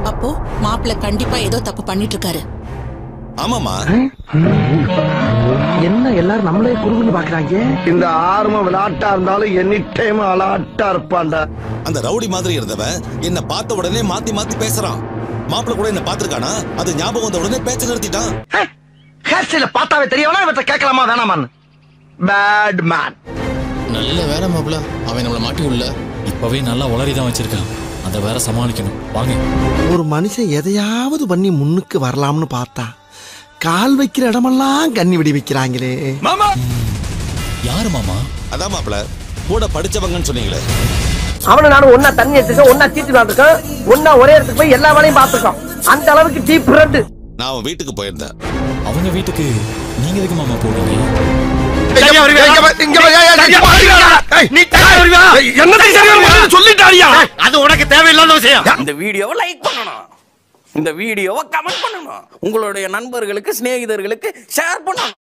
அப்போ மாப்பிள்ள கண்டிப்பா ஏதோ தப்பு பண்ணிட்டு இருக்காரு ஆமாமா என்ன எல்லாரும் நம்மளே குறுகுன்னு பாக்குறாங்க இந்த ஆர்ம விளையாட்டா இருந்தாலும் எனி டைம் அலாட்டா இருப்பான்டா அந்த ரவுடி மாதிரி இருந்தவன் என்ன பார்த்த உடனே மாத்தி மாத்தி பேசுறான் மாப்பிள்ள கூட என்ன பார்த்திருக்கானா அது ஞாபகம் வந்த உடனே பேச்ச நிறுத்திட்டான் ஹேர் ஸ்டைல பார்த்தாவே தெரியவனா இவற்றை கேட்கலாமா வேணாமான்னு பேட் மேன் நல்ல வேலை மாப்பிள அவன் நம்மள மாட்டி உள்ள இப்பவே நல்லா உளறி தான் வச்சிருக்கான் அதை வேற சமாளிக்கணும் வாங்க ஒரு மனுஷன் எதையாவது பண்ணி முன்னுக்கு வரலாம்னு பார்த்தா கால் வைக்கிற இடமெல்லாம் கண்ணி வெடி வைக்கிறாங்களே யாரு மாமா அதான் மாப்பிள்ள கூட படிச்சவங்கன்னு சொன்னீங்களே அவனு நானும் ஒன்னா தண்ணி எடுத்துக்கோம் ஒன்னா சீட்டு விளாண்டுருக்கோம் ஒன்னா ஒரே இடத்துக்கு போய் எல்லா வேலையும் பார்த்துருக்கோம் அந்த அளவுக்கு டீப் ஃப்ரெண்டு நான் அவன் வீட்டுக்கு போயிருந்தேன் அவங்க வீட்டுக்கு நீங்க எதுக்கு மாமா போறீங்க சொல்லிட்டாரியா அது உனக்கு தேவையில்லாத விஷயம் இந்த வீடியோவை லைக் பண்ணணும் இந்த வீடியோவை கமெண்ட் பண்ணணும் உங்களுடைய நண்பர்களுக்கு சிநேகிதர்களுக்கு ஷேர் பண்ணணும்